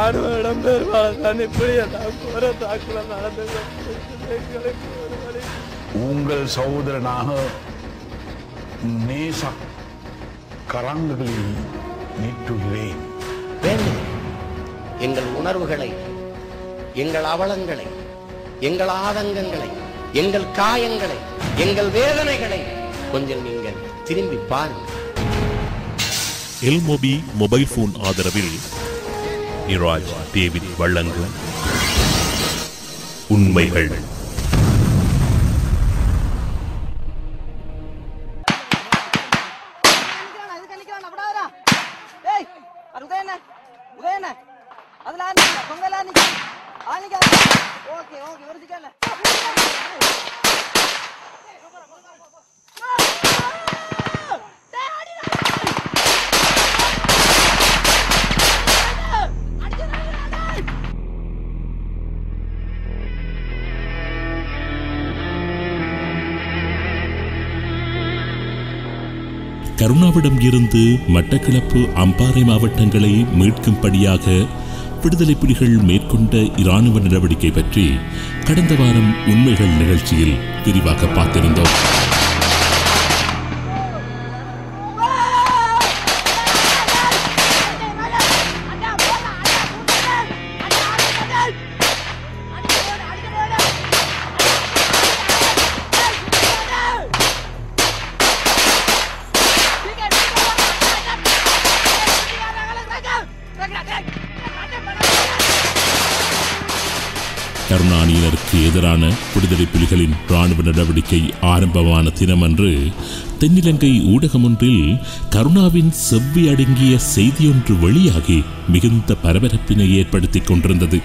ராணுவ இடம்பெயர்வாளர் தான் இப்படி எல்லாம் கோர தாக்குதல் நடந்து கொண்டிருக்கிறது. எங்களுக்கு ஒரு வழி உங்கள் சகோதரனாக நேச கரங்களில் நீட்டுகிறேன் வேண்டும் எங்கள் உணர்வுகளை எங்கள் அவலங்களை எங்கள் ஆதங்கங்களை எங்கள் காயங்களை எங்கள் வேதனைகளை கொஞ்சம் நீங்கள் திரும்பி பாருங்கள் எல்மொபி மொபைல் போன் ஆதரவில் நிராஜ் டேவிட் வழங்கும் உண்மைகள் கருணாவிடம் இருந்து மட்டக்களப்பு அம்பாறை மாவட்டங்களை மீட்கும்படியாக விடுதலை புலிகள் மேற்கொண்ட இராணுவ நடவடிக்கை பற்றி கடந்த வாரம் உண்மைகள் நிகழ்ச்சியில் விரிவாக பார்த்திருந்தோம் கருணாநிதியினருக்கு எதிரான விடுதலை புலிகளின் ராணுவ நடவடிக்கை ஆரம்பமான தினமன்று தென்னிலங்கை ஊடகம் ஒன்றில் கருணாவின் செவ்வி அடங்கிய செய்தியொன்று வெளியாகி மிகுந்த பரபரப்பினை ஏற்படுத்திக் கொண்டிருந்தது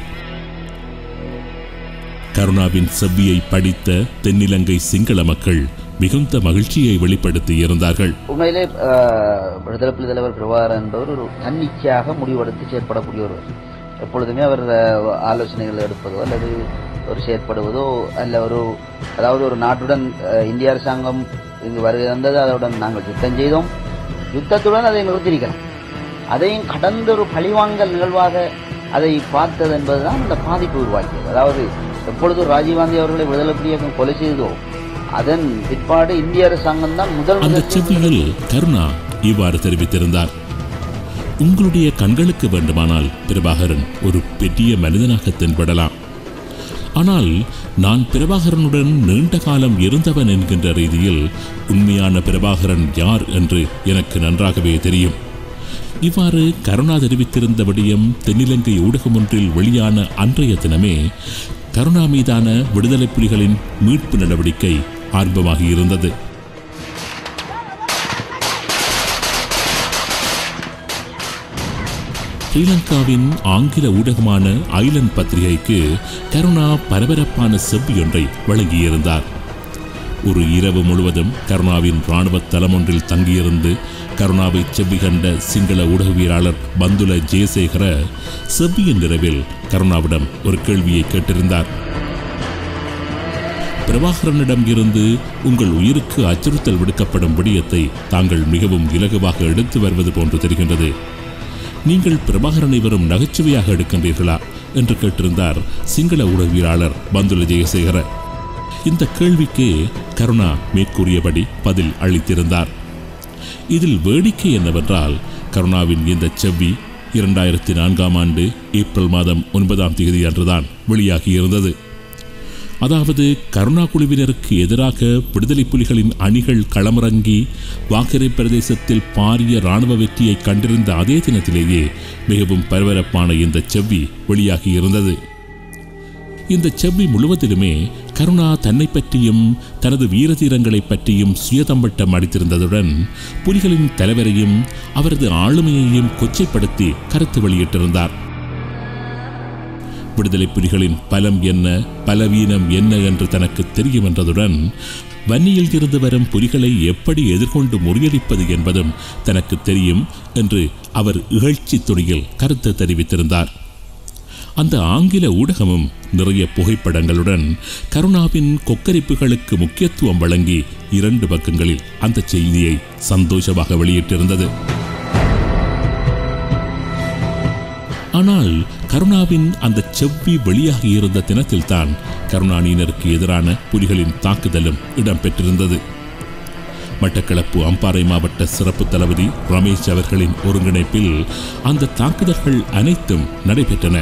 கருணாவின் செவ்வியை படித்த தென்னிலங்கை சிங்கள மக்கள் மிகுந்த மகிழ்ச்சியை வெளிப்படுத்தி இருந்தார்கள் உண்மையிலே அஹ், விடுதலை புலி தலைவர் பிரபாகரன் என்பவர் ஒரு தன்னிச்சையாக முடிவெடுத்து செயற்படக்கூடிய ஒருவர் எப்பொழுதுமே அவர் அஹ், ஆலோசனைகள் எடுப்பதோ அல்லது ஒரு செயற்படுவதோ அல்ல ஒரு அதாவது ஒரு நாட்டுடன் அஹ், இந்திய அரசாங்கம் இங்கு வருகை வந்தது அதனுடன் நாங்கள் யுத்தம் செய்தோம் யுத்தத்துடன் அதை நிறுத்திருக்கிறோம் அதையும் கடந்த ஒரு பழிவாங்கல் நிகழ்வாக அதை பார்த்தது என்பதுதான் அந்த பாதிப்பு உருவாக்கியது அதாவது எப்பொழுது ராஜீவ்காந்தி அவர்களை விடுதலை புலி இயக்கம் கொலை செய்ததோ அதன் பிற்பாடு இந்திய அரசாங்கம் தான் முதல் அந்த முதல் செவ்வியில் கருணா இவ்வாறு தெரிவித்திருந்தார் உங்களுடைய கண்களுக்கு வேண்டுமானால் பிரபாகரன் ஒரு பெரிய மனிதனாக தென்படலாம் ஆனால் நான் பிரபாகரனுடன் நீண்ட காலம் இருந்தவன் என்கின்ற ரீதியில் உண்மையான பிரபாகரன் யார் என்று எனக்கு நன்றாகவே தெரியும் இவ்வாறு கருணா தெரிவித்திருந்த விடயம் தென்னிலங்கை ஊடகம் ஒன்றில் வெளியான அன்றைய தினமே கருணா மீதான விடுதலை புலிகளின் மீட்பு நடவடிக்கை ஆரம்பமாகி இருந்தது ஸ்ரீலங்காவின் ஆங்கில ஊடகமான ஐலண்ட் பத்திரிகைக்கு கருணா பரபரப்பான செவ்வியொன்றை வழங்கியிருந்தார் ஒரு இரவு முழுவதும் கருணாவின் இராணுவ தளம் ஒன்றில் தங்கியிருந்து கருணாவை செவ்வி கண்ட சிங்கள ஊடகவியலாளர் பந்துல ஜெயசேகர செவ்வியின் நிறைவில் கருணாவிடம் ஒரு கேள்வியை கேட்டிருந்தார் பிரபாகரனிடம் இருந்து உங்கள் உயிருக்கு அச்சுறுத்தல் விடுக்கப்படும் விடயத்தை தாங்கள் மிகவும் இலகுவாக எடுத்து வருவது போன்று தெரிகின்றது நீங்கள் பிரபாகரனை வெறும் நகைச்சுவையாக எடுக்கின்றீர்களா என்று கேட்டிருந்தார் சிங்கள ஊடகவியலாளர் பந்துல ஜெயசேகர இந்த கேள்விக்கு கருணா மேற்கூறியபடி பதில் அளித்திருந்தார் இதில் வேடிக்கை என்னவென்றால் கருணாவின் இந்த செவ்வி இரண்டாயிரத்தி நான்காம் ஆண்டு ஏப்ரல் மாதம் ஒன்பதாம் தேதி அன்றுதான் வெளியாகியிருந்தது அதாவது கருணா குழுவினருக்கு எதிராக விடுதலை புலிகளின் அணிகள் களமிறங்கி வாக்கரை பிரதேசத்தில் பாரிய இராணுவ வெற்றியை கண்டிருந்த அதே தினத்திலேயே மிகவும் பரபரப்பான இந்த செவ்வி வெளியாகியிருந்தது இந்த செவ்வி முழுவதிலுமே கருணா தன்னை பற்றியும் தனது வீரதீரங்களை பற்றியும் சுயதம்பட்டம் அடித்திருந்ததுடன் புலிகளின் தலைவரையும் அவரது ஆளுமையையும் கொச்சைப்படுத்தி கருத்து வெளியிட்டிருந்தார் விடுதலை புலிகளின் பலம் என்ன பலவீனம் என்ன என்று தனக்கு தெரியும் என்றதுடன் வன்னியில் இருந்து வரும் புலிகளை எப்படி எதிர்கொண்டு முறியடிப்பது என்பதும் தனக்கு தெரியும் என்று அவர் இகழ்ச்சி துணியில் கருத்து தெரிவித்திருந்தார் அந்த ஆங்கில ஊடகமும் நிறைய புகைப்படங்களுடன் கருணாவின் கொக்கரிப்புகளுக்கு முக்கியத்துவம் வழங்கி இரண்டு பக்கங்களில் அந்த செய்தியை சந்தோஷமாக வெளியிட்டிருந்தது ஆனால் கருணாவின் அந்த செவ்வி வெளியாகி இருந்த தினத்தில்தான் கருணாநிதியினருக்கு எதிரான புலிகளின் தாக்குதலும் இடம்பெற்றிருந்தது மட்டக்களப்பு அம்பாறை மாவட்ட சிறப்பு தளபதி ரமேஷ் அவர்களின் ஒருங்கிணைப்பில் அந்த தாக்குதல்கள் அனைத்தும் நடைபெற்றன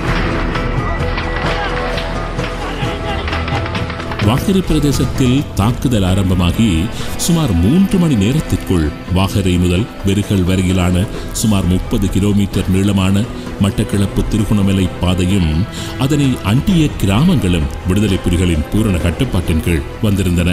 வாகரை பிரதேசத்தில் தாக்குதல் ஆரம்பமாகி சுமார் மூன்று மணி நேரத்திற்குள் வாகரை முதல் வெறுகல் வரையிலான சுமார் முப்பது கிலோமீட்டர் நீளமான மட்டக்களப்பு திருகோணமலை பாதையும் அதனை அண்டிய கிராமங்களும் விடுதலை புலிகளின் பூரண கட்டுப்பாட்டின் கீழ் வந்திருந்தன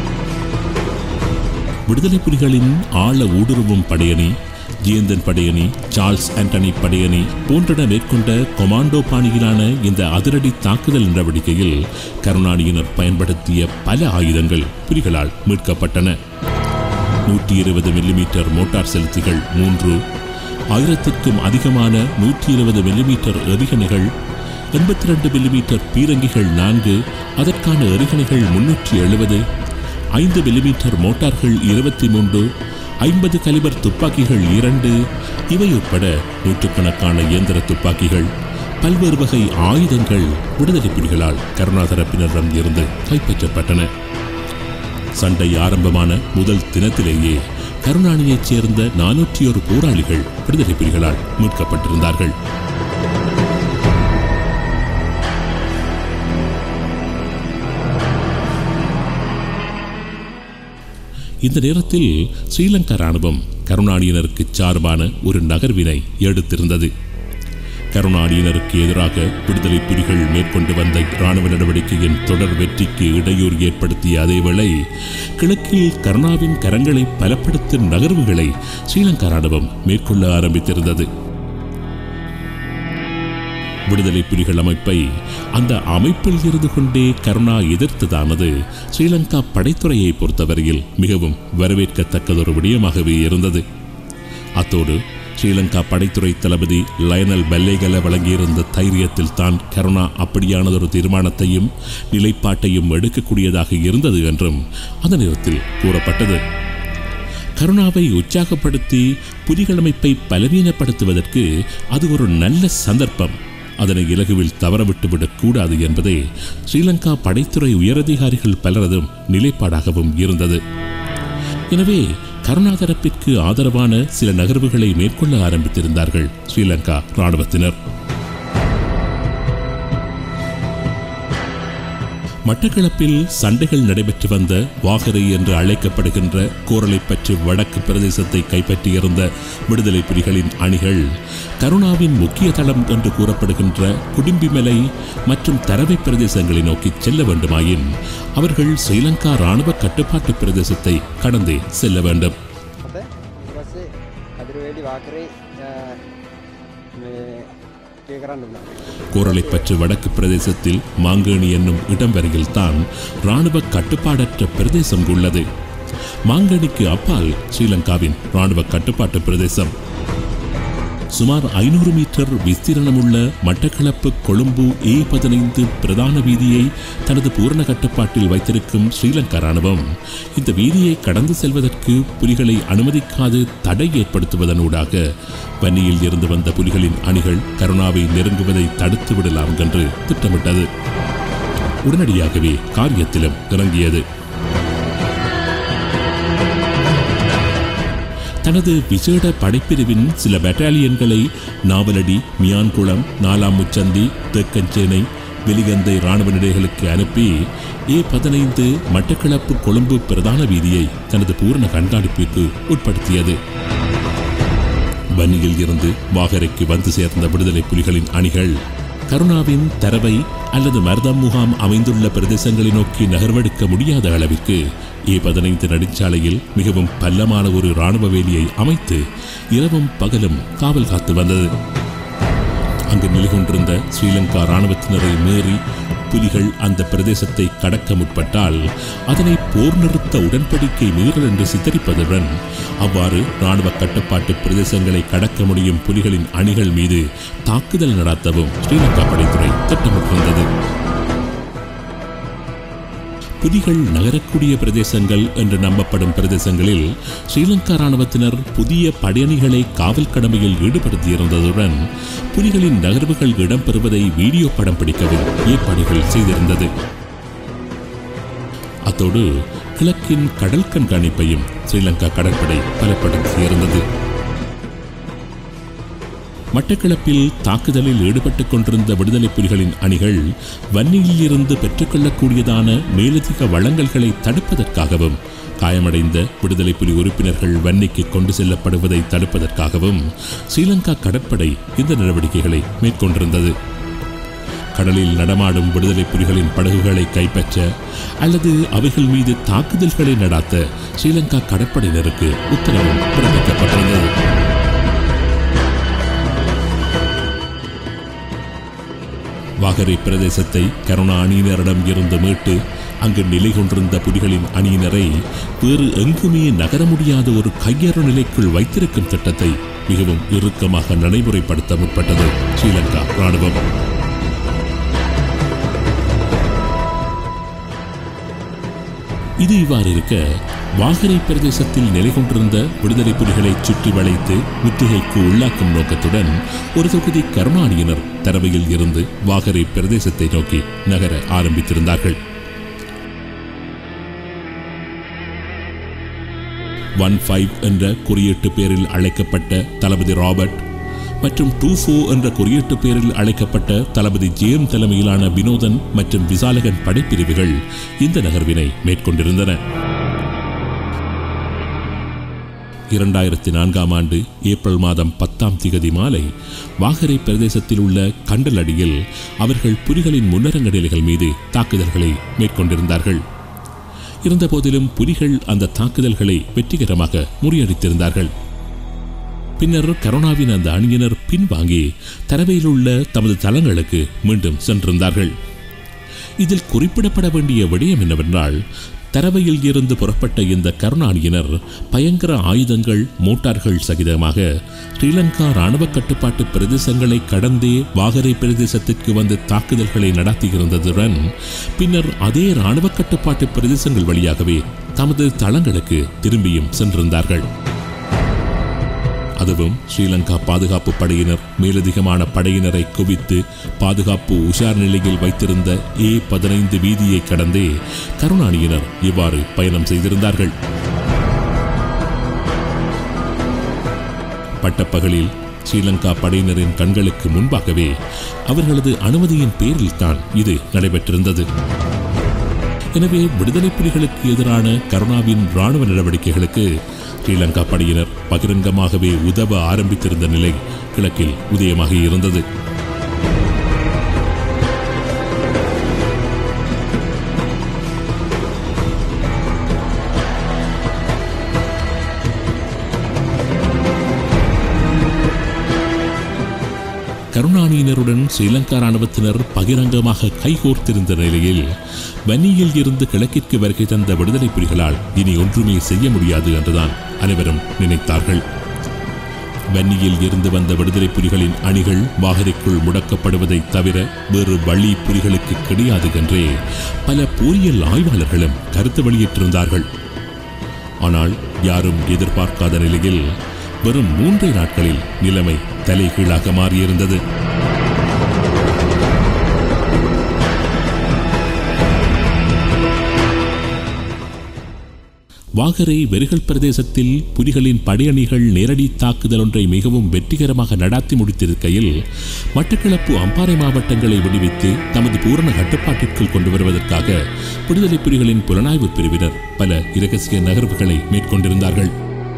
விடுதலை புலிகளின் ஆழ ஊடுருவும் படையணி ஜியந்தன் படையணி சார்ல்ஸ் ஆண்டனி படையணி போன்றன மேற்கொண்ட கொமாண்டோ பாணியிலான இந்த அதிரடி தாக்குதல் நடவடிக்கையில் கருணாநிதியினர் பயன்படுத்திய பல ஆயுதங்கள் புலிகளால் மீட்கப்பட்டன நூற்றி இருபது மில்லிமீட்டர் மோட்டார் செலுத்திகள் மூன்று ஆயிரத்திற்கும் அதிகமான நூற்றி இருபது மில்லிமீட்டர் எறிகணைகள் எண்பத்தி ரெண்டு மில்லிமீட்டர் பீரங்கிகள் நான்கு அதற்கான எறிகணைகள் முன்னூற்றி எழுபது ஐந்து மில்லிமீட்டர் மோட்டார்கள் இருபத்தி மூன்று ஐம்பது கலிபர் துப்பாக்கிகள் இரண்டு இவை உட்பட நூற்றுக்கணக்கான இயந்திர துப்பாக்கிகள் பல்வேறு வகை ஆயுதங்கள் விடுதலை புலிகளால் கருணா தரப்பினரிடம் இருந்து கைப்பற்றப்பட்டன சண்டை ஆரம்பமான முதல் தினத்திலேயே கருணாநிதியைச் சேர்ந்த நானூற்றி ஒரு போராளிகள் விடுதலை புலிகளால் மீட்கப்பட்டிருந்தார்கள் இந்த நேரத்தில் ஸ்ரீலங்கா ராணுவம் கருணாநிதியினருக்கு சார்பான ஒரு நகர்வினை எடுத்திருந்தது கருணாநிதியினருக்கு எதிராக விடுதலை புலிகள் மேற்கொண்டு வந்த இராணுவ நடவடிக்கையின் தொடர் வெற்றிக்கு இடையூறு ஏற்படுத்திய அதேவேளை கிழக்கில் கருணாவின் கரங்களை பலப்படுத்தும் நகர்வுகளை ஸ்ரீலங்கா ராணுவம் மேற்கொள்ள ஆரம்பித்திருந்தது விடுதலை புலிகள் அமைப்பை அந்த அமைப்பில் இருந்து கொண்டே கருணா எதிர்த்ததானது ஸ்ரீலங்கா படைத்துறையை பொறுத்தவரையில் மிகவும் வரவேற்கத்தக்கதொரு விடயமாகவே இருந்தது அத்தோடு ஸ்ரீலங்கா படைத்துறை தளபதி லயனல் பெல்லேகல வழங்கியிருந்த தைரியத்தில் தான் கருணா அப்படியானதொரு தீர்மானத்தையும் நிலைப்பாட்டையும் எடுக்கக்கூடியதாக இருந்தது என்றும் அந்த நேரத்தில் கூறப்பட்டது கருணாவை உற்சாகப்படுத்தி புலிகள் அமைப்பை பலவீனப்படுத்துவதற்கு அது ஒரு நல்ல சந்தர்ப்பம் அதனை இலகுவில் தவறவிட்டுவிடக் கூடாது என்பதே ஸ்ரீலங்கா படைத்துறை உயரதிகாரிகள் பலரதும் நிலைப்பாடாகவும் இருந்தது எனவே கருணா தரப்பிற்கு ஆதரவான சில நகர்வுகளை மேற்கொள்ள ஆரம்பித்திருந்தார்கள் ஸ்ரீலங்கா இராணுவத்தினர் மட்டக்களப்பில் சண்டைகள் நடைபெற்று வந்த வாகரை என்று அழைக்கப்படுகின்ற கோரளைப்பற்று வடக்கு பிரதேசத்தை கைப்பற்றியிருந்த விடுதலை புலிகளின் அணிகள் கருணாவின் முக்கிய தளம் என்று கூறப்படுகின்ற குடிம்பிமலை மற்றும் தரவை பிரதேசங்களை நோக்கி செல்ல வேண்டுமாயின் அவர்கள் ஸ்ரீலங்கா இராணுவ கட்டுப்பாட்டு பிரதேசத்தை கடந்தே செல்ல வேண்டும் අප ඊපස්සේ කදිරවේඩි වාකරේ ටිය කරන්න වුණා கோரளைப்பற்று வடக்கு பிரதேசத்தில் மாங்கேணி என்னும் இடம் வரையில் தான் இராணுவ கட்டுப்பாடற்ற பிரதேசம் உள்ளது மாங்கேணிக்கு அப்பால் ஸ்ரீலங்காவின் இராணுவ கட்டுப்பாட்டு பிரதேசம் சுமார் ஐநூறு மீட்டர் விஸ்தீரணமுள்ள மட்டக்களப்பு கொழும்பு ஏ பதினைந்து பிரதான வீதியை தனது பூரண கட்டுப்பாட்டில் வைத்திருக்கும் ஸ்ரீலங்கா ராணுவம் இந்த வீதியை கடந்து செல்வதற்கு புலிகளை அனுமதிக்காது தடை ஏற்படுத்துவதனூடாக வன்னியில் இருந்து வந்த புலிகளின் அணிகள் கருணாவை நெருங்குவதை தடுத்து விடலாம் என்று திட்டமிட்டது உடனடியாகவே காரியத்திலும் இறங்கியது தனது விசேட படைப்பிரிவின் சில பெட்டாலியன்களை நாவலடி மியான்குளம் நாலாம் முச்சந்தி தெக்கஞ்சேனை வெளிகந்தை இராணுவ நிலைகளுக்கு அனுப்பி ஏ பதினைந்து மட்டக்களப்பு கொழும்பு பிரதான வீதியை தனது பூரண கண்காணிப்பிற்கு உட்படுத்தியது வன்னியில் இருந்து வாகரைக்கு வந்து சேர்ந்த விடுதலை புலிகளின் அணிகள் கருணாவின் தரவை அல்லது மர்தம் முகாம் அமைந்துள்ள பிரதேசங்களை நோக்கி நகர்வெடுக்க முடியாத அளவிற்கு ஏ பதினைந்து நெடுஞ்சாலையில் மிகவும் பள்ளமான ஒரு இராணுவ வேலியை அமைத்து இரவும் பகலும் காவல் காத்து வந்தது அங்கு நிலை கொண்டிருந்த ஸ்ரீலங்கா இராணுவத்தினரை மீறி புலிகள் அந்த பிரதேசத்தை கடக்க முற்பட்டால் அதனை போர் நிறுத்த உடன்படிக்கை மீறல் என்று சித்தரிப்பதுடன் அவ்வாறு இராணுவ கட்டுப்பாட்டு பிரதேசங்களை கடக்க முடியும் புலிகளின் அணிகள் மீது தாக்குதல் நடத்தவும் ஸ்ரீலங்கா படைத்துறை திட்டமிட்டிருந்தது புலிகள் நகரக்கூடிய பிரதேசங்கள் என்று நம்பப்படும் பிரதேசங்களில் ஸ்ரீலங்கா ராணுவத்தினர் புதிய படையணிகளை காவல் கடமையில் ஈடுபடுத்தியிருந்ததுடன் புலிகளின் நகர்வுகள் இடம்பெறுவதை வீடியோ படம் பிடிக்கவும் ஏற்பாடுகள் செய்திருந்தது அத்தோடு கிழக்கின் கடல் கண்காணிப்பையும் ஸ்ரீலங்கா கடற்படை பலப்படுத்தியிருந்தது மட்டக்களப்பில் தாக்குதலில் ஈடுபட்டுக் கொண்டிருந்த விடுதலை புலிகளின் அணிகள் வன்னியில் இருந்து பெற்றுக்கொள்ளக்கூடியதான மேலதிக வழங்கல்களை தடுப்பதற்காகவும் காயமடைந்த விடுதலை புலி உறுப்பினர்கள் வன்னிக்கு கொண்டு செல்லப்படுவதை தடுப்பதற்காகவும் ஸ்ரீலங்கா கடற்படை இந்த நடவடிக்கைகளை மேற்கொண்டிருந்தது கடலில் நடமாடும் விடுதலை புலிகளின் படகுகளை கைப்பற்ற அல்லது அவைகள் மீது தாக்குதல்களை நடாத்த ஸ்ரீலங்கா கடற்படையினருக்கு உத்தரவும் பிறப்பிக்கப்பட்டிருந்தது வாகரை பிரதேசத்தை கருணா அணியினரிடம் இருந்து மீட்டு அங்கு நிலை கொண்டிருந்த புலிகளின் அணியினரை வேறு எங்குமே நகர முடியாத ஒரு கையறு நிலைக்குள் வைத்திருக்கும் திட்டத்தை மிகவும் இறுக்கமாக நடைமுறைப்படுத்த முற்பட்டது ஸ்ரீலங்கா ராணுவம் இது இவ்வாறு இருக்க வாகரை பிரதேசத்தில் நிலை கொண்டிருந்த விடுதலை புலிகளை சுற்றி வளைத்து முற்றுகைக்கு உள்ளாக்கும் நோக்கத்துடன் ஒரு தொகுதி கருணாணியினர் தரவையில் இருந்து வாகரை பிரதேசத்தை நோக்கி நகர ஆரம்பித்திருந்தார்கள் ஒன் ஃபைவ் என்ற குறியீட்டு பேரில் அழைக்கப்பட்ட தளபதி ராபர்ட் மற்றும் டூ ஃபோ என்ற குறியீட்டு பேரில் அழைக்கப்பட்ட தளபதி ஜேம் தலைமையிலான வினோதன் மற்றும் விசாலகன் படைப்பிரிவுகள் இந்த நகர்வினை மேற்கொண்டிருந்தன இரண்டாயிரத்தி நான்காம் ஆண்டு ஏப்ரல் மாதம் பத்தாம் திகதி மாலை வாகரை பிரதேசத்தில் உள்ள கண்டலடியில் அவர்கள் புலிகளின் முன்னரங்க நிலைகள் மீது தாக்குதல்களை மேற்கொண்டிருந்தார்கள் இருந்தபோதிலும் புலிகள் அந்த தாக்குதல்களை வெற்றிகரமாக முறியடித்திருந்தார்கள் பின்னர் கரோனாவின் அந்த அணியினர் பின்வாங்கி தரவையில் உள்ள தமது தளங்களுக்கு மீண்டும் சென்றிருந்தார்கள் இதில் குறிப்பிடப்பட வேண்டிய விடயம் என்னவென்றால் தரவையில் இருந்து புறப்பட்ட இந்த கருணாணியினர் பயங்கர ஆயுதங்கள் மோட்டார்கள் சகிதமாக ஸ்ரீலங்கா ராணுவ கட்டுப்பாட்டு பிரதேசங்களை கடந்தே வாகரை பிரதேசத்திற்கு வந்து தாக்குதல்களை நடத்தியிருந்ததுடன் பின்னர் அதே ராணுவ கட்டுப்பாட்டு பிரதேசங்கள் வழியாகவே தமது தளங்களுக்கு திரும்பியும் சென்றிருந்தார்கள் அதுவும் ஸ்ரீலங்கா பாதுகாப்பு படையினர் மேலதிகமான படையினரை குவித்து பாதுகாப்பு உஷார் நிலையில் வைத்திருந்த ஏ பதினைந்து வீதியை கடந்தே கருணாணியினர் இவ்வாறு பயணம் செய்திருந்தார்கள் பட்டப்பகலில் ஸ்ரீலங்கா படையினரின் கண்களுக்கு முன்பாகவே அவர்களது அனுமதியின் பேரில் தான் இது நடைபெற்றிருந்தது எனவே விடுதலை புலிகளுக்கு எதிரான கருணாவின் ராணுவ நடவடிக்கைகளுக்கு ஸ்ரீலங்கா படையினர் பகிரங்கமாகவே உதவ ஆரம்பித்திருந்த நிலை கிழக்கில் உதயமாகி இருந்தது கருணாநியினருடன் ஸ்ரீலங்கா ராணுவத்தினர் பகிரங்கமாக கைகோர்த்திருந்த நிலையில் வன்னியில் இருந்து கிழக்கிற்கு வருகை தந்த விடுதலை புலிகளால் இனி ஒன்றுமே செய்ய முடியாது என்றுதான் அனைவரும் நினைத்தார்கள் வன்னியில் இருந்து வந்த விடுதலை புலிகளின் அணிகள் வாகரைக்குள் முடக்கப்படுவதை தவிர வேறு வழி புலிகளுக்கு கிடையாது என்றே பல போரியல் ஆய்வாளர்களும் கருத்து வெளியிட்டிருந்தார்கள் ஆனால் யாரும் எதிர்பார்க்காத நிலையில் வெறும் மூன்றே நாட்களில் நிலைமை தலைகீழாக மாறியிருந்தது வாகரை வெறுகல் பிரதேசத்தில் புலிகளின் படையணிகள் நேரடி தாக்குதல் ஒன்றை மிகவும் வெற்றிகரமாக நடாத்தி முடித்திருக்கையில் மட்டக்களப்பு அம்பாறை மாவட்டங்களை விடுவித்து தமது பூரண கட்டுப்பாட்டிற்குள் கொண்டு வருவதற்காக விடுதலை புலிகளின் புலனாய்வு பிரிவினர் பல இரகசிய நகர்வுகளை மேற்கொண்டிருந்தார்கள்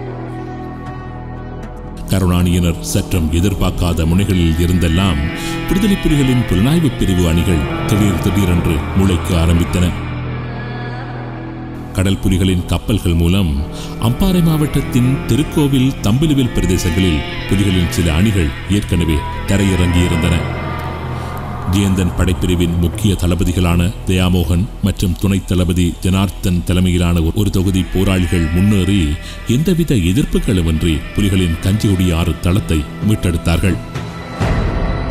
கருணாநியனர் சற்றும் எதிர்பார்க்காத முனைகளில் இருந்தெல்லாம் விடுதலை புலிகளின் புலனாய்வு பிரிவு அணிகள் திடீர் திடீரென்று முளைக்க ஆரம்பித்தன கடல் புலிகளின் கப்பல்கள் மூலம் அம்பாறை மாவட்டத்தின் திருக்கோவில் தம்பிலுவில் பிரதேசங்களில் புலிகளின் சில அணிகள் ஏற்கனவே தரையிறங்கியிருந்தன ஜேந்தன் படைப்பிரிவின் முக்கிய தளபதிகளான தயாமோகன் மற்றும் துணைத் தளபதி ஜனார்த்தன் தலைமையிலான ஒரு தொகுதி போராளிகள் முன்னேறி எந்தவித எதிர்ப்புகளுமின்றி புலிகளின் கஞ்சிகுடி ஆறு தளத்தை மீட்டெடுத்தார்கள்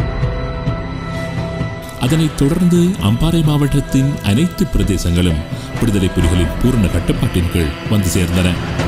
அதனைத் தொடர்ந்து அம்பாறை மாவட்டத்தின் அனைத்து பிரதேசங்களும் விடுதலை புலிகளின் பூரண கட்டுப்பாட்டின் கீழ் வந்து சேர்ந்தன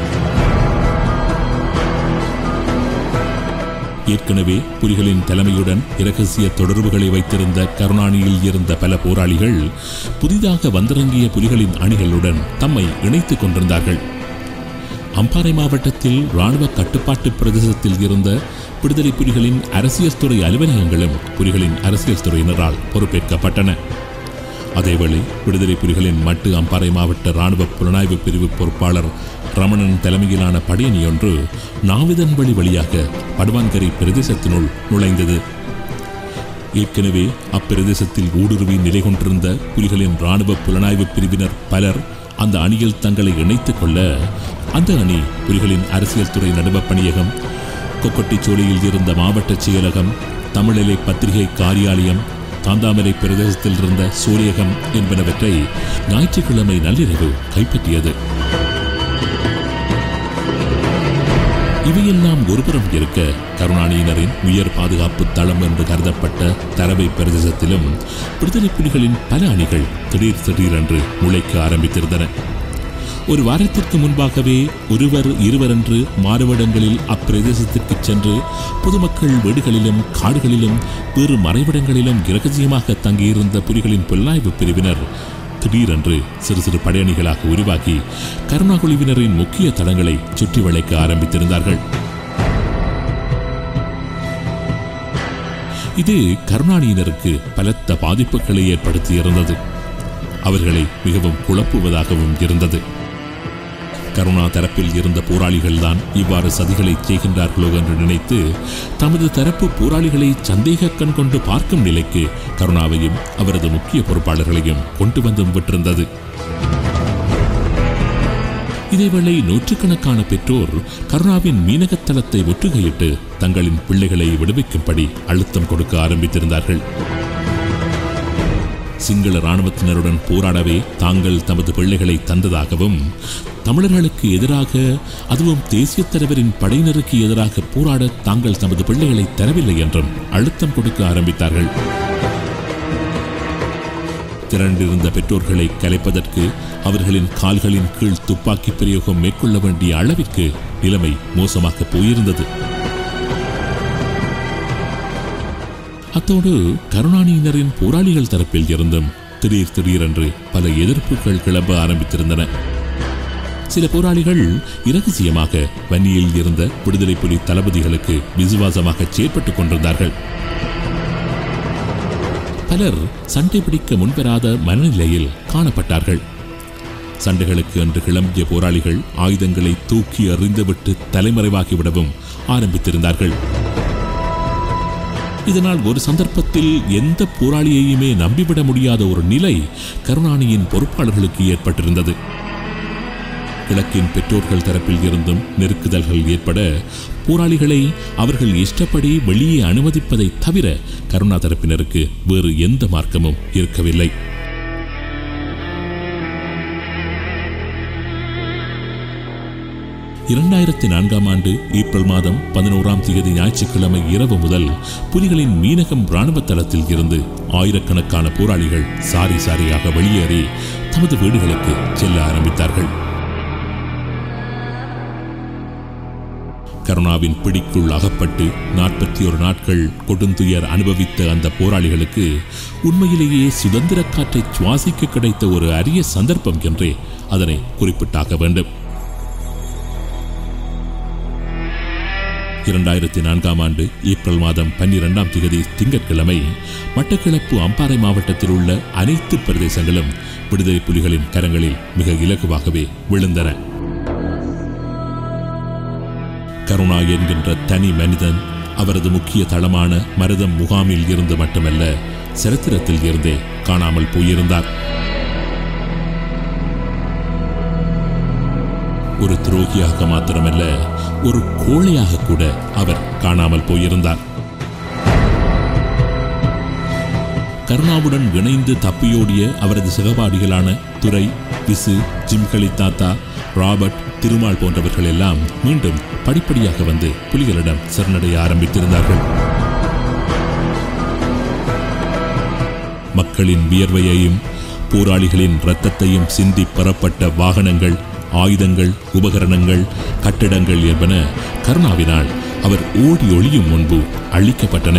ஏற்கனவே புலிகளின் தலைமையுடன் இரகசிய தொடர்புகளை வைத்திருந்த கருணாநிதியில் இருந்த பல போராளிகள் புதிதாக வந்திறங்கிய புலிகளின் அணிகளுடன் தம்மை இணைத்துக் கொண்டிருந்தார்கள் அம்பாறை மாவட்டத்தில் இராணுவ கட்டுப்பாட்டு பிரதேசத்தில் இருந்த விடுதலை புலிகளின் அரசியல் துறை அலுவலகங்களும் புலிகளின் அரசியல் துறையினரால் பொறுப்பேற்கப்பட்டன அதேவேளை விடுதலை புலிகளின் மட்டு அம்பாறை மாவட்ட இராணுவ புலனாய்வு பிரிவு பொறுப்பாளர் ரமணன் தலைமையிலான படையணி ஒன்று நாவிதன் வழி வழியாக படுவான்கரை பிரதேசத்தினுள் நுழைந்தது ஏற்கனவே அப்பிரதேசத்தில் ஊடுருவி நிலை கொண்டிருந்த புலிகளின் இராணுவ புலனாய்வு பிரிவினர் பலர் அந்த அணியில் தங்களை இணைத்துக் கொள்ள அந்த அணி புலிகளின் அரசியல் துறை நடுவப் பணியகம் கொக்கட்டிச்சோலையில் இருந்த மாவட்ட செயலகம் தமிழிலை பத்திரிகை காரியாலயம் தாந்தாமரை பிரதேசத்தில் இருந்த சூரியகம் என்பனவற்றை ஞாயிற்றுக்கிழமை நள்ளிரவு கைப்பற்றியது இவையெல்லாம் ஒருபுறம் இருக்க கருணாநிதியினரின் உயர் பாதுகாப்பு தளம் என்று கருதப்பட்ட தரவை பிரதேசத்திலும் விடுதலை புலிகளின் பல அணிகள் திடீர் திடீரென்று முளைக்க ஆரம்பித்திருந்தன ஒரு வாரத்திற்கு முன்பாகவே ஒருவர் இருவர் என்று மாறுவிடங்களில் அப்பிரதேசத்திற்கு சென்று பொதுமக்கள் வீடுகளிலும் காடுகளிலும் வேறு மறைவிடங்களிலும் இரகசியமாக தங்கியிருந்த புலிகளின் புலனாய்வு பிரிவினர் திடீரென்று சிறு சிறு படையணிகளாக உருவாக்கி கருணா குழுவினரின் முக்கிய தளங்களை சுற்றி வளைக்க ஆரம்பித்திருந்தார்கள் இது கருணாநிதியினருக்கு பலத்த பாதிப்புகளை ஏற்படுத்தியிருந்தது அவர்களை மிகவும் குழப்புவதாகவும் இருந்தது கருணா தரப்பில் இருந்த போராளிகள்தான் இவ்வாறு சதிகளை செய்கின்றார்களோ என்று நினைத்து தமது தரப்பு போராளிகளை சந்தேக கண் கொண்டு பார்க்கும் நிலைக்கு கருணாவையும் அவரது முக்கிய பொறுப்பாளர்களையும் கொண்டு வந்தும் விட்டிருந்தது இதேவேளை நூற்றுக்கணக்கான பெற்றோர் கருணாவின் மீனகத்தளத்தை முற்றுகையிட்டு தங்களின் பிள்ளைகளை விடுவிக்கும்படி அழுத்தம் கொடுக்க ஆரம்பித்திருந்தார்கள் சிங்கள இராணுவத்தினருடன் போராடவே தாங்கள் தமது பிள்ளைகளை தந்ததாகவும் தமிழர்களுக்கு எதிராக அதுவும் தேசிய தலைவரின் படையினருக்கு எதிராக போராட தாங்கள் தமது பிள்ளைகளை தரவில்லை என்றும் அழுத்தம் கொடுக்க ஆரம்பித்தார்கள் திரண்டிருந்த பெற்றோர்களை கலைப்பதற்கு அவர்களின் கால்களின் கீழ் துப்பாக்கி பிரயோகம் மேற்கொள்ள வேண்டிய அளவிற்கு நிலைமை மோசமாக போயிருந்தது அத்தோடு கருணாநிதியினரின் போராளிகள் தரப்பில் இருந்தும் திடீர் திடீரென்று பல எதிர்ப்புகள் கிளம்ப ஆரம்பித்திருந்தன சில போராளிகள் இரகசியமாக வன்னியில் இருந்த விடுதலை புலி தளபதிகளுக்கு விசுவாசமாக செயற்பட்டுக் கொண்டிருந்தார்கள் பலர் சண்டை பிடிக்க முன்வராத மனநிலையில் காணப்பட்டார்கள் சண்டைகளுக்கு என்று கிளம்பிய போராளிகள் ஆயுதங்களை தூக்கி எறிந்துவிட்டு தலைமறைவாகிவிடவும் ஆரம்பித்திருந்தார்கள் இதனால் ஒரு சந்தர்ப்பத்தில் எந்த போராளியையுமே நம்பிவிட முடியாத ஒரு நிலை கருணாநிதியின் பொறுப்பாளர்களுக்கு ஏற்பட்டிருந்தது கிழக்கின் பெற்றோர்கள் தரப்பில் இருந்தும் நெருக்குதல்கள் ஏற்பட போராளிகளை அவர்கள் இஷ்டப்படி வெளியே அனுமதிப்பதை தவிர கருணா தரப்பினருக்கு வேறு எந்த மார்க்கமும் இருக்கவில்லை இரண்டாயிரத்தி நான்காம் ஆண்டு ஏப்ரல் மாதம் பதினோராம் தேதி ஞாயிற்றுக்கிழமை இரவு முதல் புலிகளின் மீனகம் இராணுவ தளத்தில் இருந்து ஆயிரக்கணக்கான போராளிகள் சாரி சாரியாக வெளியேறி தமது வீடுகளுக்கு செல்ல ஆரம்பித்தார்கள் கருணாவின் பிடிக்குள் அகப்பட்டு நாற்பத்தி ஒரு நாட்கள் கொடுந்துயர் அனுபவித்த அந்த போராளிகளுக்கு உண்மையிலேயே சுதந்திர காற்றை சுவாசிக்க கிடைத்த ஒரு அரிய சந்தர்ப்பம் என்றே அதனை குறிப்பிட்டாக வேண்டும் இரண்டாயிரத்தி நான்காம் ஆண்டு ஏப்ரல் மாதம் பன்னிரெண்டாம் திகதி திங்கட்கிழமை மட்டக்களப்பு அம்பாறை மாவட்டத்தில் உள்ள அனைத்து பிரதேசங்களும் விடுதலை புலிகளின் கரங்களில் மிக இலகுவாகவே விழுந்தன கருணா என்கின்ற தனி மனிதன் அவரது முக்கிய தளமான மருதம் முகாமில் இருந்து மட்டுமல்ல சரித்திரத்தில் இருந்தே காணாமல் போயிருந்தார் ஒரு துரோகியாக மாத்திரமல்ல ஒரு கோழையாக கூட அவர் காணாமல் போயிருந்தார் கருணாவுடன் இணைந்து தப்பியோடிய அவரது சகபாடிகளான துரை விசு ஜிம்களி தாத்தா ராபர்ட் திருமால் போன்றவர்கள் எல்லாம் மீண்டும் படிப்படியாக வந்து புலிகளிடம் சரணடைய ஆரம்பித்திருந்தார்கள் மக்களின் வியர்வையையும் போராளிகளின் இரத்தத்தையும் சிந்தி பெறப்பட்ட வாகனங்கள் ஆயுதங்கள் உபகரணங்கள் கட்டிடங்கள் என்பன கருணாவினால் அவர் ஓடி ஒளியும் முன்பு அழிக்கப்பட்டன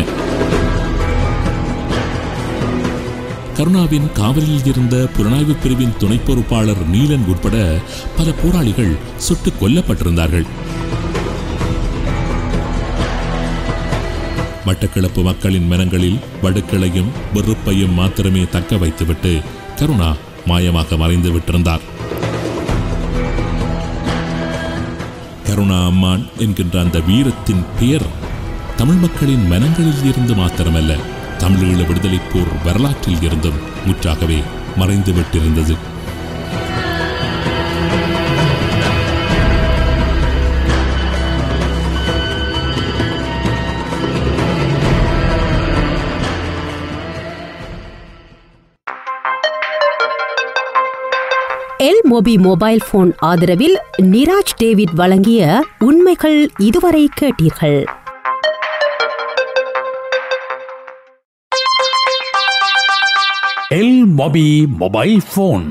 கருணாவின் காவலில் இருந்த புலனாய்வு பிரிவின் துணை பொறுப்பாளர் நீலன் உட்பட பல போராளிகள் சுட்டுக் கொல்லப்பட்டிருந்தார்கள் மட்டக்களப்பு மக்களின் மனங்களில் வடுக்களையும் வெறுப்பையும் மாத்திரமே தக்க வைத்துவிட்டு கருணா மாயமாக மறைந்து விட்டிருந்தார் கருணா அம்மான் என்கின்ற அந்த வீரத்தின் பெயர் தமிழ் மக்களின் மனங்களில் இருந்து மாத்திரமல்ல தமிழீழ விடுதலைப் போர் வரலாற்றில் இருந்தும் முற்றாகவே மறைந்து விட்டிருந்தது எல் மொபி மொபைல் போன் ஆதரவில் நிராஜ் டேவிட் வழங்கிய உண்மைகள் இதுவரை கேட்டீர்கள் எல் மொபி மொபைல் போன்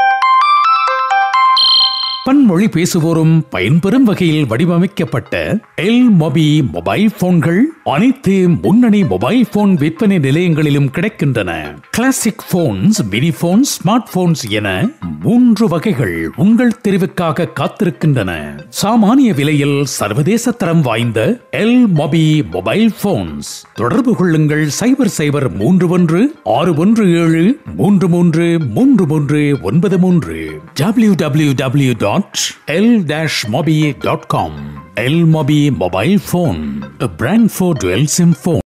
பன்மொழி பேசுவோரும் பயன்பெறும் வகையில் வடிவமைக்கப்பட்ட எல் மொபி மொபைல் போன்கள் அனைத்து முன்னணி மொபைல் போன் விற்பனை நிலையங்களிலும் கிடைக்கின்றன classic phones mini phones smart phones என மூன்று வகைகள் உங்கள் தெரிவுக்காக காத்திருக்கின்றன சாமானிய விலையில் சர்வதேச தரம் வாய்ந்த எல் மொபி மொபைல் போன்ஸ் தொடர்பு கொள்ளுங்கள் சைபர் சைபர் மூன்று ஒன்று ஆறு ஒன்று ஏழு மூன்று மூன்று மூன்று மூன்று ஒன்பது மூன்று W W W dot L dash mobi dot com L mobi mobile phone brand for dual sim phone